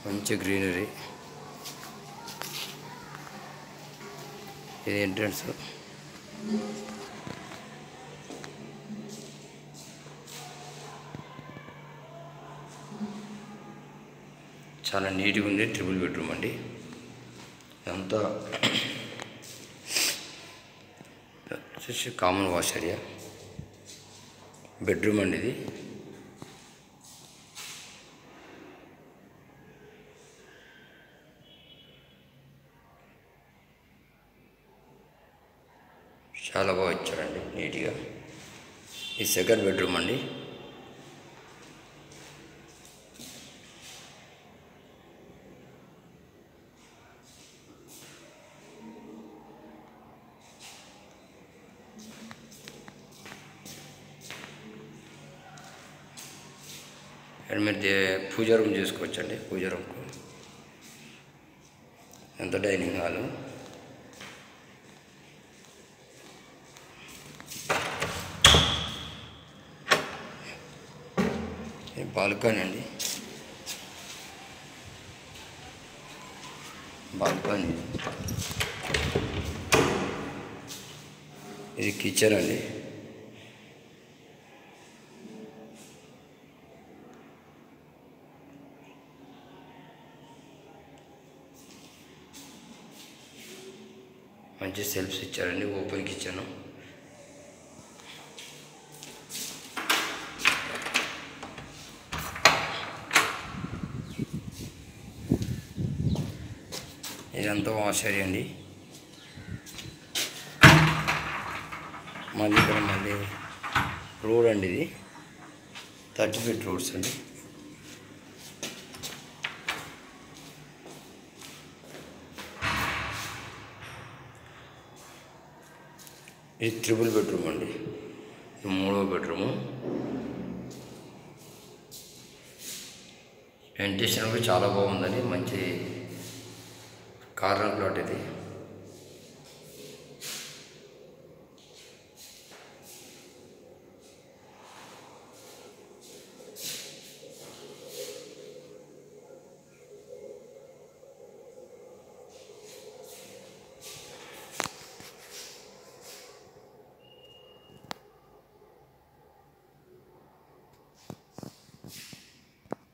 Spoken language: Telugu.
మంచి గ్రీనరీ ఇది ఎంట్రన్స్ చాలా నీట్గా ఉంది ట్రిపుల్ బెడ్రూమ్ అండి ఇదంతా వచ్చేసి కామన్ వాష్ ఏరియా బెడ్రూమ్ అండి ఇది చాలా బాగా ఇచ్చాడండి నీట్గా ఈ సెకండ్ బెడ్రూమ్ అండి అండ్ మీరు దే- పూజా రూమ్ చేసుకోవచ్చండి పూజా రూమ్కు ఎంత డైనింగ్ హాలు ఇది బాల్కనీ అండి బాల్కనీ ఇది కిచెన్ అండి మంచి సెల్ఫ్స్ ఇచ్చారండి ఓపెన్ కిచెన్ ఇదంతా వాష్ ఏరియా అండి మళ్ళీ ఇక్కడ మళ్ళీ రోడ్ అండి ఇది థర్టీ ఫీట్ రోడ్స్ అండి ఇది త్రిబుల్ బెడ్రూమ్ అండి ఇది మూడవ బెడ్రూము వెంటిలేషన్ కూడా చాలా బాగుందండి మంచి కార్నర్ ప్లాట్ ఇది